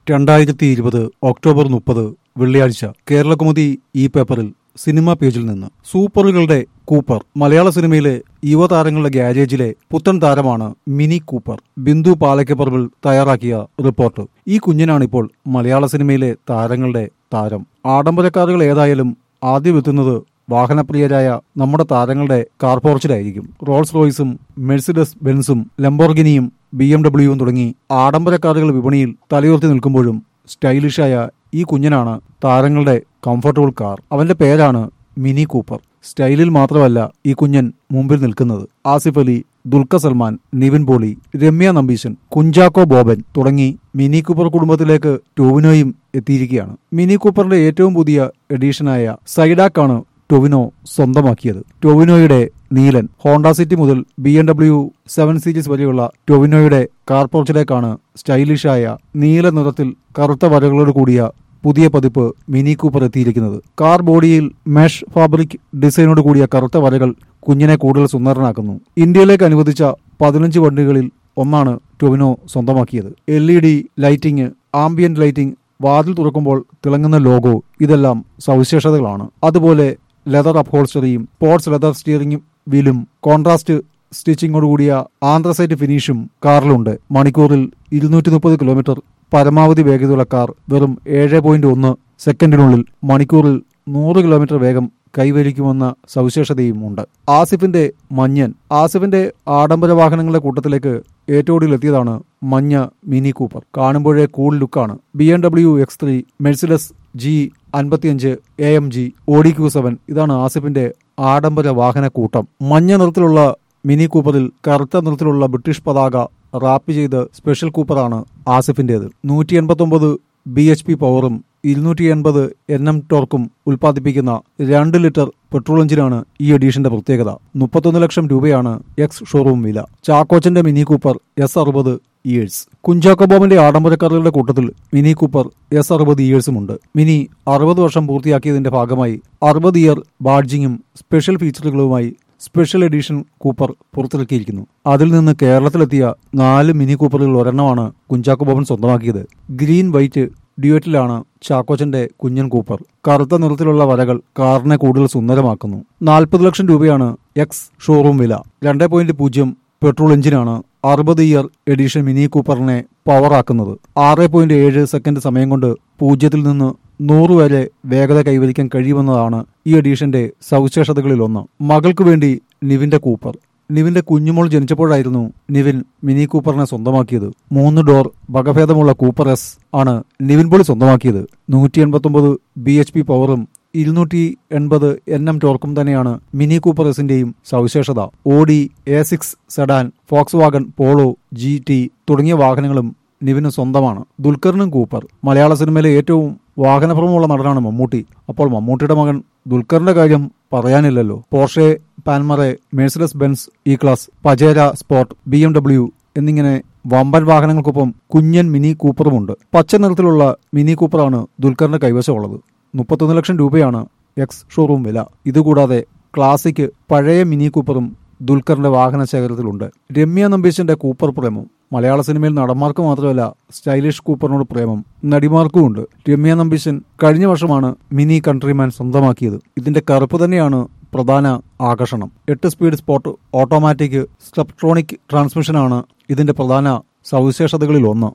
രണ്ടായിരത്തി ഇരുപത് ഒക്ടോബർ മുപ്പത് വെള്ളിയാഴ്ച കേരളകുമുദി ഈ പേപ്പറിൽ സിനിമാ പേജിൽ നിന്ന് സൂപ്പറുകളുടെ കൂപ്പർ മലയാള സിനിമയിലെ യുവതാരങ്ങളുടെ ഗ്യാരേജിലെ പുത്തൻ താരമാണ് മിനി കൂപ്പർ ബിന്ദു പാലക്കപ്പറമ്പിൽ തയ്യാറാക്കിയ റിപ്പോർട്ട് ഈ കുഞ്ഞിനാണിപ്പോൾ മലയാള സിനിമയിലെ താരങ്ങളുടെ താരം ആഡംബരക്കാറുകൾ ഏതായാലും ആദ്യം എത്തുന്നത് വാഹനപ്രിയരായ നമ്മുടെ താരങ്ങളുടെ കാർ പോർച്ചിലായിരിക്കും റോൾസ് റോയ്സും മെഴ്സിഡസ് ബെൻസും ലംബോർഗിനിയും ബി എം ഡബ്ല്യുവും തുടങ്ങി ആഡംബര കാറുകൾ വിപണിയിൽ തലയുയർത്തി നിൽക്കുമ്പോഴും സ്റ്റൈലിഷായ ഈ കുഞ്ഞനാണ് താരങ്ങളുടെ കംഫർട്ടബിൾ കാർ അവന്റെ പേരാണ് മിനി കൂപ്പർ സ്റ്റൈലിൽ മാത്രമല്ല ഈ കുഞ്ഞൻ മുമ്പിൽ നിൽക്കുന്നത് ആസിഫ് അലി ദുൽഖർ സൽമാൻ നിവിൻ പോളി രമ്യ നമ്പീശൻ കുഞ്ചാക്കോ ബോബൻ തുടങ്ങി മിനി കൂപ്പർ കുടുംബത്തിലേക്ക് ടോവിനോയും എത്തിയിരിക്കുകയാണ് മിനി കൂപ്പറിന്റെ ഏറ്റവും പുതിയ എഡീഷനായ സൈഡാക്കാണ് ടൊവിനോ സ്വന്തമാക്കിയത് ടൊവിനോയുടെ നീലൻ ഹോണ്ട സിറ്റി മുതൽ B M W seven series വരെയുള്ള ടൊവിനോയുടെ കാർ പോർച്ചിലേക്കാണ് സ്റ്റൈലിഷായ നീല നിറത്തിൽ കറുത്ത വരകളോട് കൂടിയ പുതിയ പതിപ്പ് മിനി കൂപ്പർ എത്തിയിരിക്കുന്നത് കാർ ബോഡിയിൽ മെഷ് ഫാബ്രിക് ഡിസൈനോട് കൂടിയ കറുത്ത വരകൾ കുഞ്ഞിനെ കൂടുതൽ സുന്ദരനാക്കുന്നു ഇന്ത്യയിലേക്ക് അനുവദിച്ച പതിനഞ്ച് വണ്ടികളിൽ ഒന്നാണ് ടൊവിനോ സ്വന്തമാക്കിയത് L E D lighting ambient lighting വാതിൽ തുറക്കുമ്പോൾ തിളങ്ങുന്ന ലോഗോ ഇതെല്ലാം സവിശേഷതകളാണ് അതുപോലെ ലെതർ അപ്ഹോൾസ്റ്ററിയും സ്പോർട്സ് ലെതർ സ്റ്റിയറിംഗും വീലും കോൺട്രാസ്റ്റ് സ്റ്റിച്ചിങ്ങോട് കൂടിയ ആന്ത്രസൈറ്റ് ഫിനിഷും കാറിലുണ്ട് മണിക്കൂറിൽ ഇരുന്നൂറ്റി മുപ്പത് കിലോമീറ്റർ പരമാവധി വേഗതയുള്ള കാർ വെറും ഏഴ് പോയിന്റ് ഒന്ന് സെക്കൻഡിനുള്ളിൽ മണിക്കൂറിൽ നൂറ് കിലോമീറ്റർ വേഗം കൈവരിക്കുമെന്ന സവിശേഷതയും ഉണ്ട് ആസിഫിന്റെ മഞ്ഞൻ ആസിഫിന്റെ ആഡംബര വാഹനങ്ങളുടെ കൂട്ടത്തിലേക്ക് ഏറ്റവും മഞ്ഞ മിനി കൂപ്പർ കാണുമ്പോഴേ കൂൾ ലുക്കാണ് B M W X three Mercedes G അൻപത്തിയഞ്ച് A M G Audi Q seven ഇതാണ് ആസിഫിന്റെ ആഡംബര വാഹന കൂട്ടം മഞ്ഞ നിറത്തിലുള്ള മിനി കൂപ്പറിൽ കറുത്ത നിറത്തിലുള്ള ബ്രിട്ടീഷ് പതാക റാപ്പ് ചെയ്ത് സ്പെഷ്യൽ കൂപ്പറാണ് ആസിഫിന്റേത് നൂറ്റി എൺപത്തൊമ്പത് ബി എച്ച് പി പവറും ഇരുന്നൂറ്റി എൺപത് എൻ എം ടോർക്കും ഉൽപ്പാദിപ്പിക്കുന്ന രണ്ട് ലിറ്റർ പെട്രോൾ എഞ്ചിനാണ് ഈ എഡീഷന്റെ പ്രത്യേകത മുപ്പത്തൊന്ന് ലക്ഷം രൂപയാണ് എക്സ് ഷോറൂം വില ചാക്കോച്ചന്റെ മിനി കൂപ്പർ എസ് അറുപത് ഇയേഴ്സ് കുഞ്ചാക്കോ ബോബന്റെ ആഡംബരക്കാറുകളുടെ കൂട്ടത്തിൽ മിനി കൂപ്പർ എസ് അറുപത് ഇയേഴ്സുമുണ്ട് മിനി അറുപത് വർഷം പൂർത്തിയാക്കിയതിന്റെ ഭാഗമായി അറുപത് ഇയർ ബാഡ്ജിങ്ങും സ്പെഷ്യൽ ഫീച്ചറുകളുമായി സ്പെഷ്യൽ എഡിഷൻ കൂപ്പർ പുറത്തിറക്കിയിരിക്കുന്നു അതിൽ നിന്ന് കേരളത്തിലെത്തിയ നാല് മിനി കൂപ്പറുകളിൽ ഒരെണ്ണമാണ് കുഞ്ചാക്കോ ബോബൻ സ്വന്തമാക്കിയത് ഗ്രീൻ വൈറ്റ് ഡ്യുവറ്റിലാണ് ചാക്കോച്ചന്റെ കുഞ്ഞൻ കൂപ്പർ കറുത്ത നിറത്തിലുള്ള വരകൾ കാറിനെ കൂടുതൽ സുന്ദരമാക്കുന്നു നാൽപ്പത് ലക്ഷം രൂപയാണ് എക്സ് ഷോറൂം വില രണ്ട് പോയിന്റ് പൂജ്യം പെട്രോൾ എഞ്ചിനാണ് അറുപത് ഇയർ എഡിഷൻ മിനി കൂപ്പറിനെ പവറാക്കുന്നത് ആറ് പോയിന്റ് ഏഴ് സെക്കൻഡ് സമയം കൊണ്ട് പൂജ്യത്തിൽ നിന്ന് നൂറ് വരെ വേഗത കൈവരിക്കാൻ കഴിയുമെന്നതാണ് ഈ എഡീഷന്റെ സവിശേഷതകളിൽ ഒന്ന് മകൾക്ക് വേണ്ടി നിവിന്റെ കൂപ്പർ നിവിന്റെ കുഞ്ഞുമോൾ ജനിച്ചപ്പോഴായിരുന്നു നിവിൻ മിനി കൂപ്പറിനെ സ്വന്തമാക്കിയത് മൂന്ന് ഡോർ വകഭേദമുള്ള കൂപ്പർ എസ് ആണ് നിവിൻ പോളി സ്വന്തമാക്കിയത് നൂറ്റി എൺപത്തൊമ്പത് ബി എച്ച് പി പവറും ഇരുന്നൂറ്റി എൺപത് എൻ എം ടോർക്കും തന്നെയാണ് മിനി കൂപ്പർ എസിന്റെയും സവിശേഷത Audi A six sedan Volkswagen Polo G T തുടങ്ങിയ വാഹനങ്ങളും നിവിന് സ്വന്തമാണ് ദുൽഖറിനും കൂപ്പർ മലയാള സിനിമയിലെ ഏറ്റവും വാഹനപ്രമുള്ള നടനാണ് മമ്മൂട്ടി അപ്പോൾ മമ്മൂട്ടിയുടെ മകൻ ദുൽഖറിന്റെ കാര്യം പറയാനില്ലല്ലോ Porsche Panamera Mercedes Benz E class Pajero sport B M W എന്നിങ്ങനെ വമ്പൻ വാഹനങ്ങൾക്കൊപ്പം കുഞ്ഞൻ മിനി കൂപ്പറുമുണ്ട് പച്ച നിറത്തിലുള്ള മിനി കൂപ്പറാണ് ദുൽഖറിന്റെ കൈവശമുള്ളത് മുപ്പത്തൊന്ന് ലക്ഷം രൂപയാണ് എക്സ് ഷോറൂം വില ഇതുകൂടാതെ ക്ലാസിക് പഴയ മിനി കൂപ്പറും ദുൽഖറിന്റെ വാഹന ശേഖരത്തിലുണ്ട് രമ്യ നമ്പീശന്റെ കൂപ്പർ പ്രേമം മലയാള സിനിമയിൽ നടന്മാർക്ക് മാത്രമല്ല സ്റ്റൈലിഷ് കൂപ്പറിനോട് പ്രേമം നടിമാർക്കും ഉണ്ട് രമ്യ നമ്പീശൻ കഴിഞ്ഞ വർഷമാണ് മിനി കൺട്രിമാൻ സ്വന്തമാക്കിയത് ഇതിന്റെ കറുപ്പ് തന്നെയാണ് പ്രധാന ആകർഷണം എട്ട് സ്പീഡ് സ്പോട്ട് ഓട്ടോമാറ്റിക് സ്ട്രപ്ട്രോണിക് ട്രാൻസ്മിഷനാണ് ഇതിന്റെ പ്രധാന സവിശേഷതകളിൽ ഒന്ന്